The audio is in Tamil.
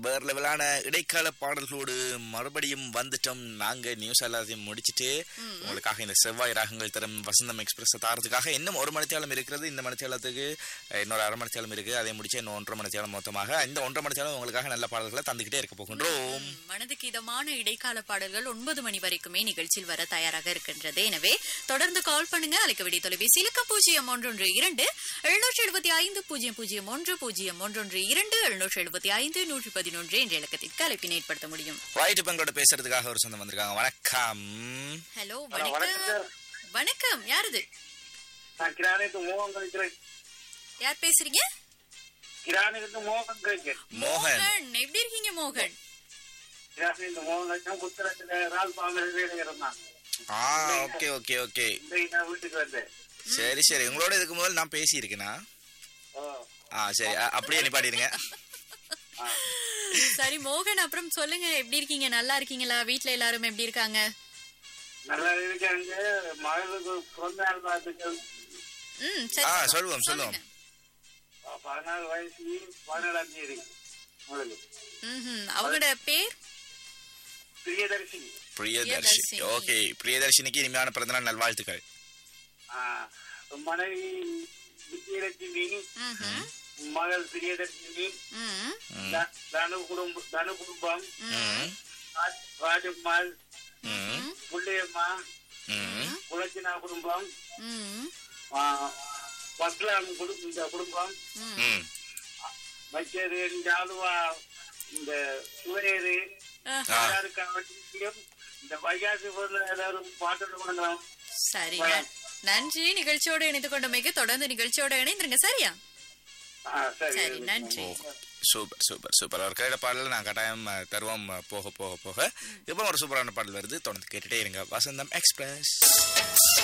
வேற லெவலான இடைக்கால பாடல்களோடு மறுபடியும் வந்துட்டோம் நாங்க நியூஸ் எல்லாத்தையும் முடிச்சிட்டு உங்களுக்காக இந்த செவ்வாய் ராகங்கள் தரும் வசந்தம் எக்ஸ்பிரஸ் தாரத்துக்காக இன்னும் ஒரு மணித்தியாலம் இருக்கிறது இந்த மணித்தியாலத்துக்கு அஹ், இன்னொரு அரை மணித்தியாலம் இருக்கு அதை முடிச்சு இன்னும் ஒன்றரை மணித்தியாலம் மொத்தமாக இந்த ஒன்றரை மணித்தியாலம் உங்களுக்காக நல்ல பாடல்களை தந்துகிட்டே இருக்க போகின்றோம் மனதுக்கு இதமான இடைக்கால பாடல்கள் ஒன்பது மணி வரைக்குமே நிகழ்ச்சியில் வர தயாராக இருக்கின்றது எனவே தொடர்ந்து கால் பண்ணுங்க அழைக்க வேண்டிய தொலைபேசி இலக்க பூஜ்ஜியம் ஒன்றொன்று இரண்டு எழுநூற்றி எழுபத்தி ஐந்து பூஜ்ஜியம் பூஜ்ஜியம் ஒன்று பூஜ்ஜியம் ஒன்றொன்று இரண்டு எழுநூற்றி எழுபத்தி ஐந்து நூற்றி பதினொன்று என்ற இலக்கத்திற்கு அழைப்பினை ஏற்படுத்த முடியும் ரைட் இப்போ எங்களோட பேசுறதுக்காக ஒரு சொந்தம் வந்திருக்காங்க வணக்கம் ஹலோ வணக்கம் வணக்கம் சார். வணக்கம் யாருது நான் கிரானிட்டு மோகன் கழிக்கிறேன் யார் பேசுறீங்க கிரானிட்டு மோகன் கழிக்கிறேன் மோகன் எப்படி இருக்கீங்க மோகன் கிரானிட்டு மோகன் கழிச்சா புத்தகத்துல ரால் பாம்பு இருந்தான் ஆ ஓகே ஓகே ஓகே இன்றைக்கு நான் வீட்டுக்கு வந்தேன் சரி சரி உங்களோட இதுக்கு முதல் நான் பேசியிருக்கேனா ஓ ஆ சரி அ- அப்படியே நிப்பாட்டிடுங்க ஆ. சரி மோகன் அப்புறம் சொல்லுங்க எப்படி இருக்கீங்க நல்லா இருக்கீங்களா வீட்ல எல்லாரும் எப்படி இருக்காங்க நல்லா இருக்காங்க மகளுக்கு பிறந்த நாள் பார்த்துட்டு ம் ஆ சரி சொல்லுவோம் சொல்லுவோம் பதினாலு வயசு பதினேழாம் தேதி உங்களுக்கு ம்ஹும். அவங்களோட பேர் பிரியதர்ஷினி பிரியதர்ஷி பிரியதர்ஷினி. ஓகே பிரியதர்ஷினிக்கு இனிமையான பிறந்தநாள் நல்வாழ்த்துக்கள் ஆ, மனைவி விஜயலட்சுமி ம்ஹும். மகள் பிரியதர்ஷினி ம். த- தனு குடும்பம் தனு குடும்பம் ம், ராஜ்- ராஜம்மாள் ம், புள்ளியம்மா ம், குலச்சினா குடும்பம் ம். ஆ, பத்லாம் குடு- இந்த குடும்பம் ம். மற்றது இந்த ஆளுவா இந்த சுவரேறு ஆஹா. எல்லாருக்காகட்டும் இந்த வைகாசி பொருள் எல்லாரும் பாட்டு கொடுக்கலாம் சரிங்க நன்றி நிகழ்ச்சியோட இணைந்து கொண்டமைக்கு தொடர்ந்து நிகழ்ச்சியோட இணைந்துருங்க சரியா ஆ, சரி சரி நன்றி சூப்பர் சூப்பர் சூப்பர் அவர் கேட்ட பாடல் நான் கட்டாயம் அஹ், தருவோம் அஹ், போக போக போக இப்போ ஒரு சூப்பரான பாடல் வருது தொடர்ந்து கேட்டுட்டே இருங்க வசந்தம் எக்ஸ்பிரஸ்